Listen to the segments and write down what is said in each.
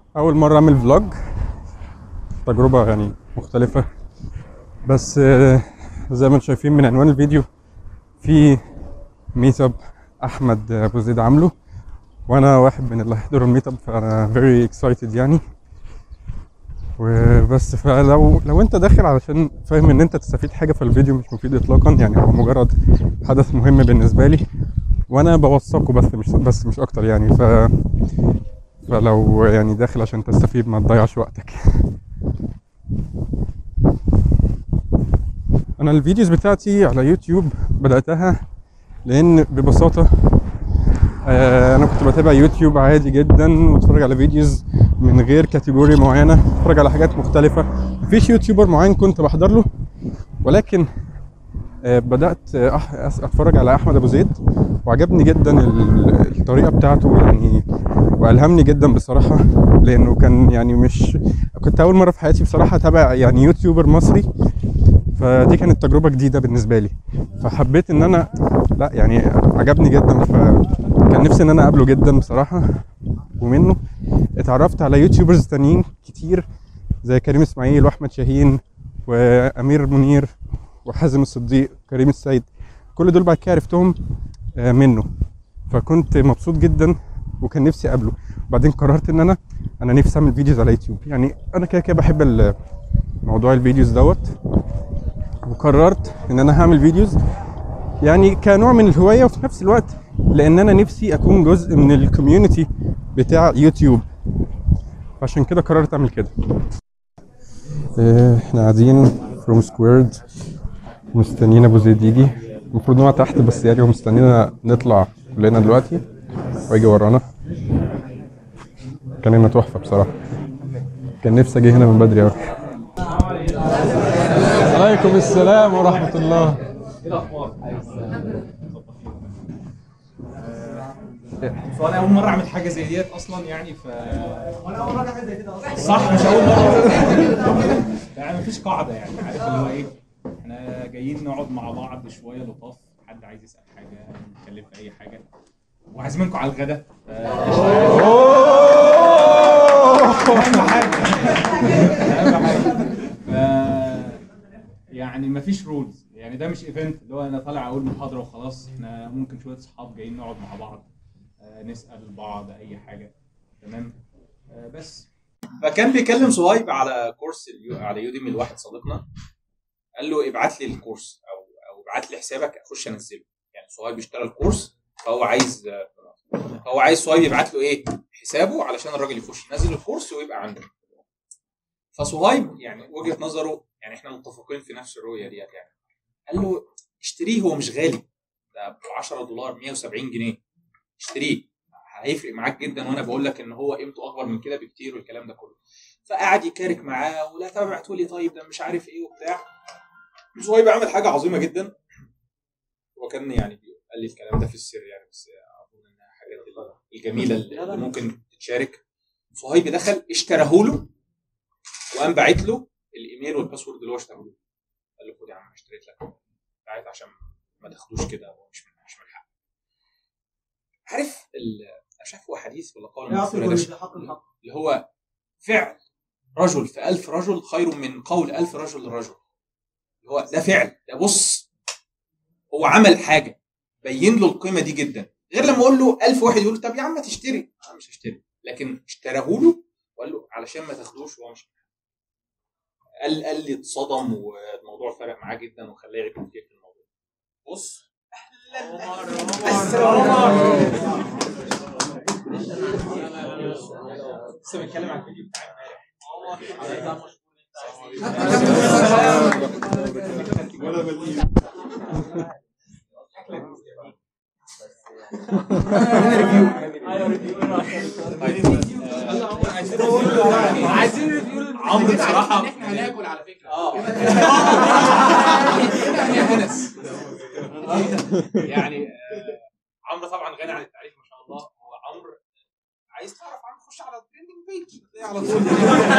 اول مره اعمل فلوج تجربه يعني مختلفه بس آه، زي ما انتم شايفين من عنوان الفيديو في ميت اب احمد ابو زيد عامله وانا واحد من اللي هيحضروا الميت اب فانا فيري اكسايتد يعني وبس فلو لو انت داخل علشان فاهم ان انت تستفيد حاجه فالفيديو مش مفيد اطلاقا يعني هو مجرد حدث مهم بالنسبه لي وانا بوثقه بس مش بس مش اكتر يعني ف فلو يعني داخل عشان تستفيد ما تضيعش وقتك انا الفيديوز بتاعتي على يوتيوب بداتها لان ببساطه آه، انا كنت بتابع يوتيوب عادي جدا واتفرج على فيديوز من غير كاتيجوري معينه اتفرج على حاجات مختلفه مفيش يوتيوبر معين كنت بحضر له ولكن آه، بدات آه، أح- أس- اتفرج على احمد ابو زيد وعجبني جدا ال- الطريقه بتاعته يعني والهمني جدا بصراحه لانه كان يعني مش كنت اول مره في حياتي بصراحه اتابع يعني يوتيوبر مصري فدي كانت تجربه جديده بالنسبه لي فحبيت ان انا لا يعني عجبني جدا فكان نفسي ان انا اقابله جدا بصراحه ومنه اتعرفت على يوتيوبرز تانيين كتير زي كريم اسماعيل واحمد شاهين وامير منير وحازم الصديق كريم السيد كل دول بعد كده عرفتهم آه، منه فكنت مبسوط جدا وكان نفسي اقابله وبعدين قررت ان انا انا نفسي اعمل فيديوز على يوتيوب يعني انا كده كده بحب ال- موضوع الفيديوز دوت وقررت ان انا هعمل فيديوز يعني كنوع من الهوايه وفي نفس الوقت لان انا نفسي اكون جزء من الكوميونتي بتاع يوتيوب عشان كده قررت اعمل كده إيه، احنا قاعدين فروم سكويرد مستنيين ابو زيد يجي المفروض ان هو تحت بس يعني هو مستنينا نطلع كلنا دلوقتي ويجي ورانا كان هنا تحفه بصراحه كان نفسي اجي هنا من بدري قوي عليكم السلام ورحمه الله فانا اول مره اعمل حاجه زي ديت اصلا يعني ف وانا اول مره حاجه زي كده صح مش اول مره يعني مفيش قاعده يعني عارف اللي هو ايه احنا جايين نقعد مع بعض شويه لطاف حد عايز يسال حاجه نتكلم في اي حاجه وعازمينكم على الغدا ف- اهم حاجه اهم حاجه ف يعني مفيش رولز يعني ده مش ايفنت اللي هو انا طالع اقول محاضره وخلاص احنا ممكن شويه اصحاب جايين نقعد مع بعض آه، نسال بعض اي حاجه تمام آه، بس فكان بيكلم صهيب على كورس اليو... على يوديمي لواحد صديقنا قال له ابعت لي الكورس او او ابعت لي حسابك اخش انزله يعني صهيب اشترى الكورس فهو عايز فهو عايز صهيب يبعت له ايه حسابه علشان الراجل يخش ينزل الكورس ويبقى عنده فصهيب يعني وجهه نظره يعني احنا متفقين في نفس الرؤيه ديت يعني قال له اشتريه هو مش غالي ده ب 10 دولار 170 جنيه اشتريه هيفرق معاك جدا وانا بقول لك ان هو قيمته اكبر من كده بكتير والكلام ده كله فقعد يكارك معاه ولا طب ابعتوا لي طيب ده مش عارف ايه وبتاع صهيب عمل حاجه عظيمه جدا هو كان يعني قال لي الكلام ده في السر يعني بس اظن انها حاجات الجميله اللي ممكن تتشارك صهيب دخل اشتراه له وقام باعت له الايميل والباسورد اللي هو اشتراه له قال له خد يا عم اشتريت لك بتاعت عشان ما تاخدوش كده هو مش من مش من حق عارف ال- مش عارف هو حديث ولا قول من السورة ده اللي هو فعل رجل في ألف رجل خير من قول ألف رجل لرجل اللي هو ده فعل ده بص هو عمل حاجة بين له القيمة دي جدا غير لما أقول له ألف واحد يقول له طب يا عم ما تشتري أنا مش هشتري لكن اشتراه له وقال له علشان ما تاخدوش وهو مش قال قال لي اتصدم والموضوع فرق معاه جدا وخلاه يعيد كتير في الموضوع بص لسه بنتكلم عن الفيديو بتاع عايزين ريفيو عمرو بصراحه احنا هناكل على فكره اه يا انس يعني آه، عمرو طبعا غني عن التعريف ما شاء الله هو عمرو عايز تعرف عمرو خش على الترندنج بيج هتلاقيه على طول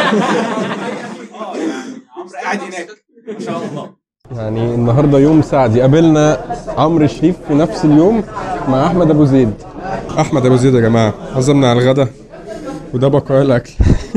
اه يعني عمرو قاعد هناك ما شاء الله يعني النهارده يوم سعدي قابلنا عمرو شريف في نفس اليوم مع احمد ابو زيد احمد ابو زيد يا جماعه عزمنا على الغدا وده بقايا الاكل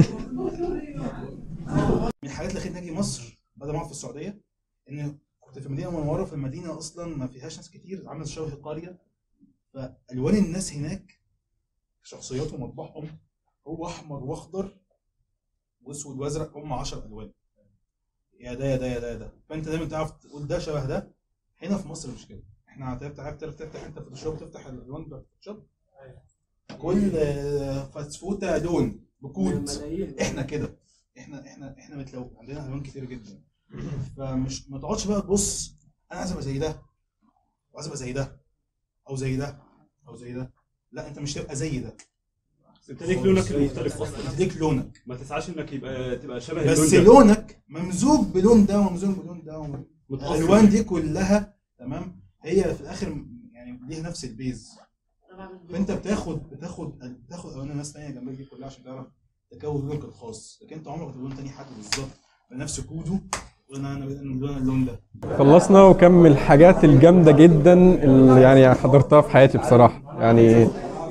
من الحاجات اللي خلتني اجي مصر بعد ما اقعد في السعوديه ان كنت في مدينه منوره في المدينه اصلا ما فيهاش ناس كتير عامله شبه القريه فالوان الناس هناك شخصياتهم ومطبعهم هو احمر واخضر واسود وازرق هم 10 الوان يا ده يا ده يا ده يا ده فانت دايما تعرف تقول ده شبه ده هنا في مصر مش كده احنا هتعرف تعرف تعرف تفتح انت فوتوشوب تفتح الالوان بتاع فوتوشوب كل آه، فسفوته لون بكود احنا كده احنا احنا احنا متلو عندنا الوان كتير جدا فمش ما تقعدش بقى تبص انا عايز ابقى زي ده وعايز ابقى زي ده او زي ده او زي ده لا انت مش تبقى زي ده انت ليك لونك المختلف اصلا انت ليك لونك ما تسعاش انك يبقى تبقى شبه بس اللون ده. لونك ممزوج بلون ده وممزوج بلون ده وم- متأثر. الالوان دي كلها تمام هي في الاخر يعني ليها نفس البيز فانت بتاخد بتاخد بتاخد الوان ناس تانيه جنبك دي كلها عشان تعرف تكون لونك الخاص لكن انت عمرك ما تكون تاني حد بالظبط بنفس كوده وانا انا أنا اللون ده خلصنا وكم من الحاجات الجامدة جدا اللي يعني حضرتها في حياتي بصراحة يعني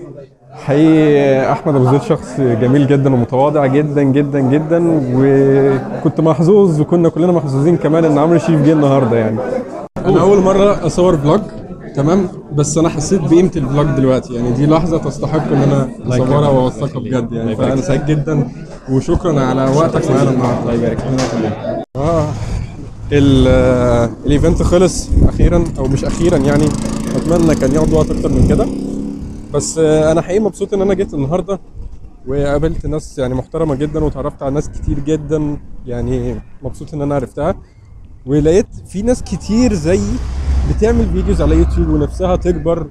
حقيقي أحمد أبو زيد شخص جميل جدا ومتواضع جدا جدا جدا وكنت محظوظ وكنا كلنا محظوظين كمان إن عمرو شريف جه النهاردة يعني أنا أول مرة أصور فلوج تمام بس أنا حسيت بقيمة الفلوج دلوقتي يعني دي لحظة تستحق إن أنا أصورها وأوثقها بجد يعني فأنا سعيد جدا وشكرا على وقتك معانا النهاردة الله يبارك فيك اه ال- آه، الايفنت خلص اخيرا او مش اخيرا يعني اتمنى كان يقعد وقت اكتر من كده بس آه، انا حقيقي مبسوط ان انا جيت النهارده وقابلت ناس يعني محترمه جدا وتعرفت على ناس كتير جدا يعني مبسوط ان انا عرفتها ولقيت في ناس كتير زيي بتعمل فيديوز على يوتيوب ونفسها تكبر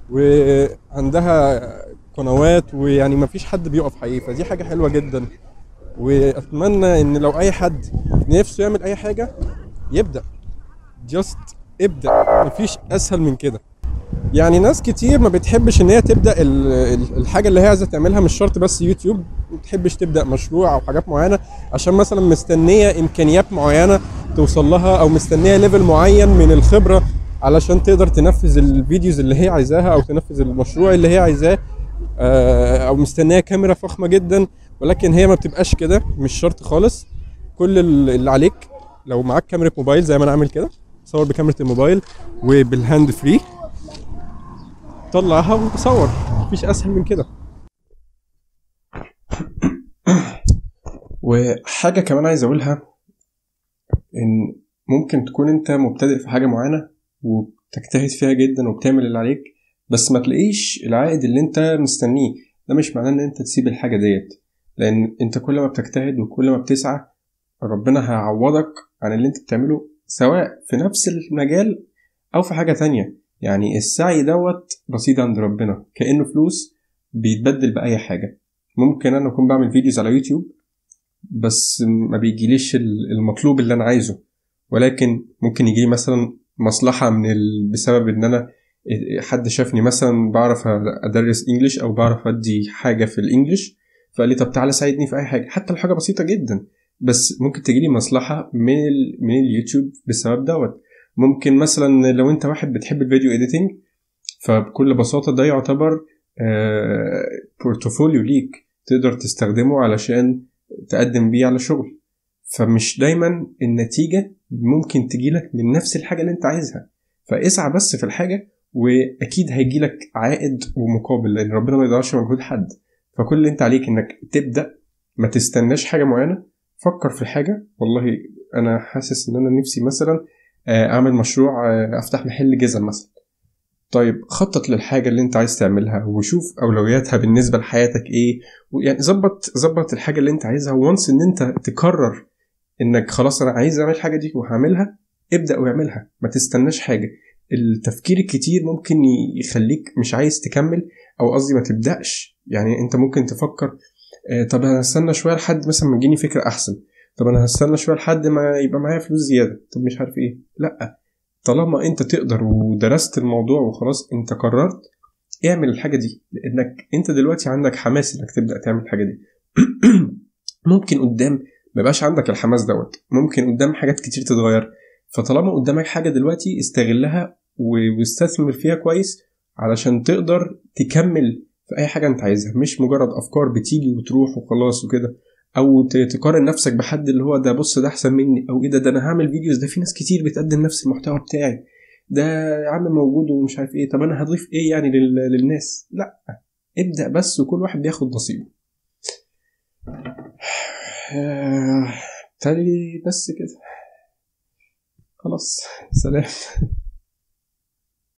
وعندها قنوات ويعني مفيش حد بيقف حقيقي فدي حاجه حلوه جدا واتمنى ان لو اي حد نفسه يعمل اي حاجه يبدا جاست ابدا مفيش اسهل من كده يعني ناس كتير ما بتحبش ان هي تبدا ال- ال- الحاجه اللي هي عايزه تعملها مش شرط بس يوتيوب ما بتحبش تبدا مشروع او حاجات معينه عشان مثلا مستنيه امكانيات معينه توصل لها او مستنيه ليفل معين من الخبره علشان تقدر تنفذ الفيديوز اللي هي عايزاها او تنفذ المشروع اللي هي عايزاه آه، او مستنيه كاميرا فخمه جدا ولكن هي ما بتبقاش كده مش شرط خالص كل ال- اللي عليك لو معاك كاميرا موبايل زي ما انا عامل كده صور بكاميرا الموبايل وبالهاند فري طلعها وصور مفيش اسهل من كده وحاجة كمان عايز أقولها إن ممكن تكون أنت مبتدئ في حاجة معينة وبتجتهد فيها جدا وبتعمل اللي عليك بس ما تلاقيش العائد اللي أنت مستنيه ده مش معناه إن أنت تسيب الحاجة ديت لأن أنت كل ما بتجتهد وكل ما بتسعى ربنا هيعوضك عن اللي أنت بتعمله سواء في نفس المجال أو في حاجة تانية يعني السعي دوت رصيد عند ربنا كأنه فلوس بيتبدل بأي حاجة ممكن أنا أكون بعمل فيديوز على يوتيوب بس ما بيجيليش ال- المطلوب اللي أنا عايزه ولكن ممكن يجيلي مثلا مصلحة من ال... بسبب إن أنا حد شافني مثلا بعرف أدرس إنجليش أو بعرف أدي حاجة في الإنجليش فقال لي طب تعالى ساعدني في أي حاجة حتى لو حاجة بسيطة جدا بس ممكن تجيلي مصلحة من ال... من اليوتيوب بسبب دوت ممكن مثلا لو انت واحد بتحب الفيديو اديتنج فبكل بساطة ده يعتبر بورتفوليو ليك تقدر تستخدمه علشان تقدم بيه على شغل فمش دايما النتيجة ممكن تجيلك من نفس الحاجة اللي انت عايزها فاسعى بس في الحاجة واكيد هيجيلك عائد ومقابل لان ربنا ما يضيعش مجهود حد فكل اللي انت عليك انك تبدأ ما تستناش حاجة معينة فكر في حاجة والله انا حاسس ان انا نفسي مثلا آه، اعمل مشروع آه، افتح محل جزم مثلا طيب خطط للحاجة اللي انت عايز تعملها وشوف اولوياتها بالنسبة لحياتك ايه يعني ظبط ظبط الحاجة اللي انت عايزها وانس ان انت تقرر انك خلاص انا عايز اعمل الحاجة دي وهعملها ابدأ واعملها ما تستناش حاجة التفكير الكتير ممكن يخليك مش عايز تكمل او قصدي ما تبدأش يعني انت ممكن تفكر آه، طب انا هستنى شوية لحد مثلا ما تجيني فكرة احسن طب انا هستنى شويه لحد ما يبقى معايا فلوس زياده طب مش عارف ايه لا طالما انت تقدر ودرست الموضوع وخلاص انت قررت اعمل الحاجه دي لانك انت دلوقتي عندك حماس انك تبدا تعمل الحاجه دي ممكن قدام ما يبقاش عندك الحماس دوت ممكن قدام حاجات كتير تتغير فطالما قدامك حاجه دلوقتي استغلها و- واستثمر فيها كويس علشان تقدر تكمل في اي حاجه انت عايزها مش مجرد افكار بتيجي وتروح وخلاص وكده او ت- تقارن نفسك بحد اللي هو ده بص ده احسن مني او ايه ده ده انا هعمل فيديوز ده في ناس كتير بتقدم نفس المحتوى بتاعي ده يا عم موجود ومش عارف ايه طب انا هضيف ايه يعني لل- للناس لا ابدا بس وكل واحد بياخد نصيبه آه، بالتالي بس كده خلاص سلام